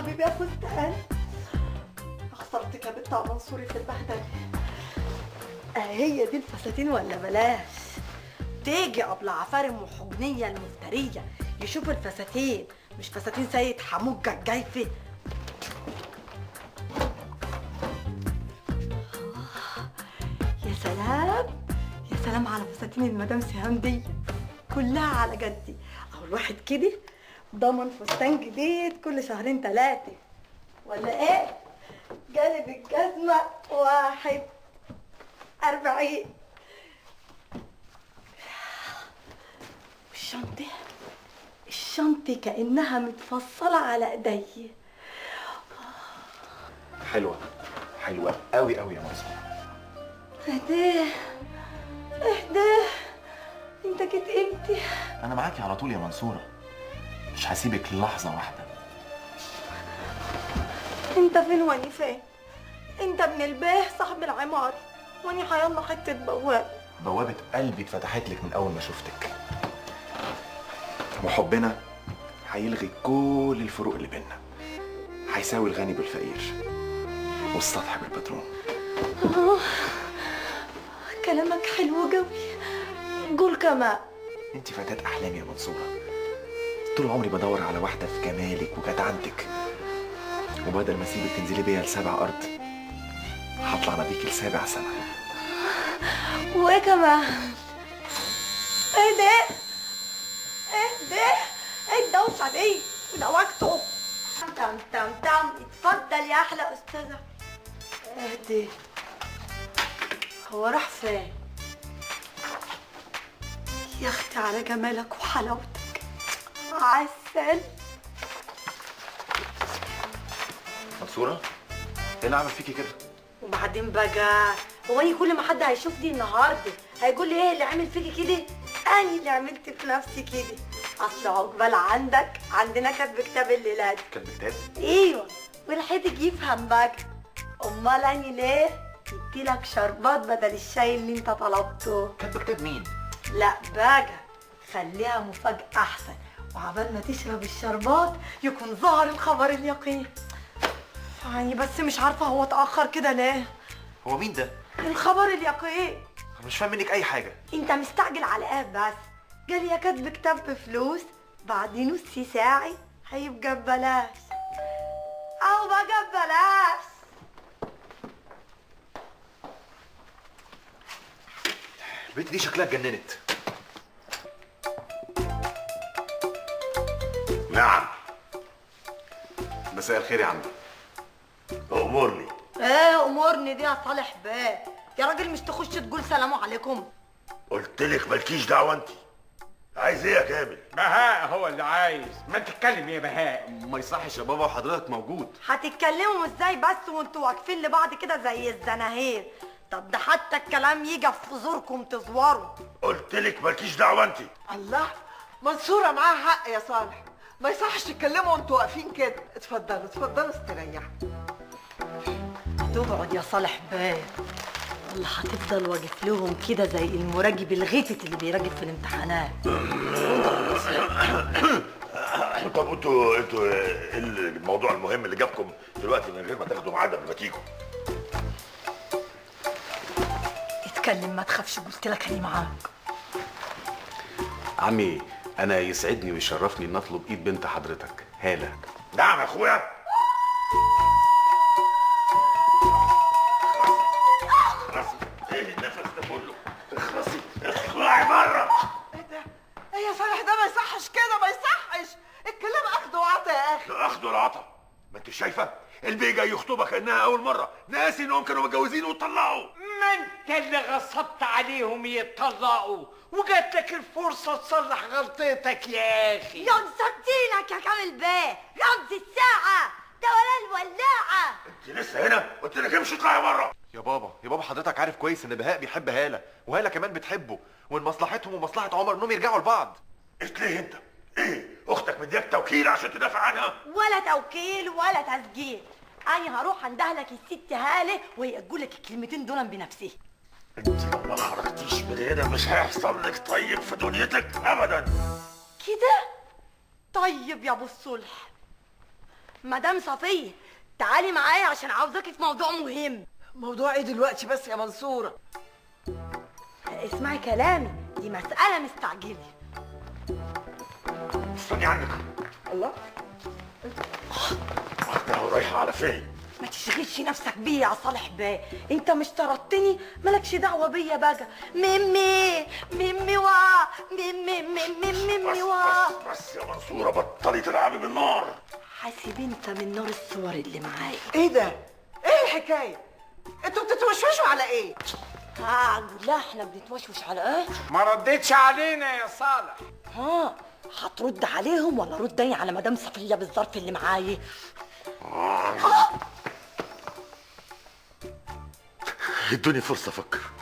حبيبي يا فستان خسرتك يا بنت يا منصوري في البهدله آه هي دي الفساتين ولا بلاش تيجي قبل عفارم وحجنية المفترية يشوفوا الفساتين مش فساتين سيد حموك جايفة يا سلام يا سلام على فساتين المدام سهام دي كلها على جدي اهو الواحد كده ضمن فستان جديد كل شهرين ثلاثة ولا ايه؟ جالب الجزمة واحد أربعين الشنطة الشنطة كأنها متفصلة على ايدي حلوه حلوه قوي قوي يا منصور اهداه اهداه انت جيت امتى؟ انا معاكي على طول يا منصوره مش هسيبك لحظه واحده انت فين واني فين؟ انت ابن الباه صاحب العمارة واني حيالله حتة بواب بوابه قلبي اتفتحت لك من اول ما شفتك وحبنا هيلغي كل الفروق اللي بينا هيساوي الغني بالفقير والسطح بالبترون كلامك حلو قوي قول كمان انت فتاة احلامي يا منصورة طول عمري بدور على واحدة في جمالك وجدعنتك وبدل ما اسيبك تنزلي بيا لسبع ارض هطلع انا بيكي لسابع سما وايه كمان؟ ايه ده؟ ايه ده؟ ايه الدوشة دي؟ ده وقته تم تم تم اتفضل يا احلى استاذة اهدي هو راح فين؟ يا اختي على جمالك وحلاوتك عسل منصورة ايه اللي عمل فيكي كده وبعدين بقى هو اني كل ما حد هيشوفني النهارده هيقول لي ايه اللي عمل فيكي كده انا اللي عملت في نفسي كده اصل عقبال عندك عندنا كاتب كتاب الليلات كاتب كتاب ايوه ولحقتك يفهم بقى امال انا ليه جبت لك شربات بدل الشاي اللي انت طلبته كاتب كتاب مين لا بقى خليها مفاجأة أحسن وعبال ما تشرب الشربات يكون ظهر الخبر اليقين يعني بس مش عارفة هو اتأخر كده ليه هو مين ده الخبر اليقين انا مش فاهم منك اي حاجة انت مستعجل على ايه بس قال يا كاتب كتاب بفلوس بعد نص ساعة هيبقى ببلاش او بقى ببلاش البنت دي شكلها اتجننت نعم مساء الخير يا عم امرني ايه امورني دي يا صالح بيه يا راجل مش تخش تقول سلام عليكم قلت لك مالكيش دعوه انت عايز ايه يا كامل بهاء هو اللي عايز ما تتكلم يا بهاء ما يصحش يا بابا وحضرتك موجود هتتكلموا ازاي بس وانتوا واقفين لبعض كده زي الزناهير طب ده حتى الكلام يجي في زوركم تزوروا قلت لك مالكيش دعوه انت الله منصورة معاها حق يا صالح ما يصحش تتكلموا وانتوا واقفين كده اتفضلوا اتفضلوا استريحوا تقعد يا صالح بيه والله هتفضل واقف لهم كده زي المراقب الغيتت اللي بيراقب في الامتحانات طب انتوا انتوا ايه الموضوع المهم اللي جابكم دلوقتي من غير ما تاخدوا ميعاد قبل ما تيجوا اتكلم ما تخافش قلت لك انا معاك عمي انا يسعدني ويشرفني ان اطلب ايد بنت حضرتك هاله نعم يا اخويا اخلصي ايه النفس ده كله اخلصي اطلعي بره ايه ده؟ ايه يا صالح ده ما يصحش كده ما يصحش الكلام اخده وعطا يا اخي لا اخده العطا ما انت شايفه البيه جاي يخطبها كانها اول مره ناسي انهم كانوا متجوزين واتطلقوا ما انت اللي غصبت عليهم يتطلقوا وجات لك الفرصه تصلح غلطتك يا اخي يا مسكتينك يا كامل بيه رمز الساعة ده ولا الولاعة انت لسه هنا قلت لك امشي اطلعي بره يا بابا يا بابا حضرتك عارف كويس ان بهاء بيحب هالة وهالة كمان بتحبه وان مصلحتهم ومصلحة عمر انهم يرجعوا لبعض قلت ليه انت ايه اختك مديك توكيل عشان تدافع عنها ولا توكيل ولا تسجيل انا هروح اندهلك الست هاله وهي تقول لك الكلمتين دول بنفسها انت لو ما خرجتيش من هنا مش هيحصل لك طيب في دنيتك ابدا كده طيب يا ابو الصلح مدام صفيه تعالي معايا عشان عاوزاكي في موضوع مهم موضوع ايه دلوقتي بس يا منصوره اسمعي كلامي دي مسألة مستعجلة استني عنك الله واحدة رايحة على فين؟ ما تشغلش نفسك بيا يا صالح بيه انت مش طردتني مالكش دعوة بيا بقى ميمي ميمي وا ميمي ميمي ميمي بس وا بس بس يا منصورة بطلي تلعبي بالنار حاسب انت من نار الصور اللي معايا ايه ده ايه الحكايه انتوا بتتوشوشوا على ايه ها لا احنا بنتوشوش على ايه ما ردتش علينا يا صالح ها هترد عليهم ولا رد انا على مدام صفية بالظرف اللي معايا ادوني فرصة افكر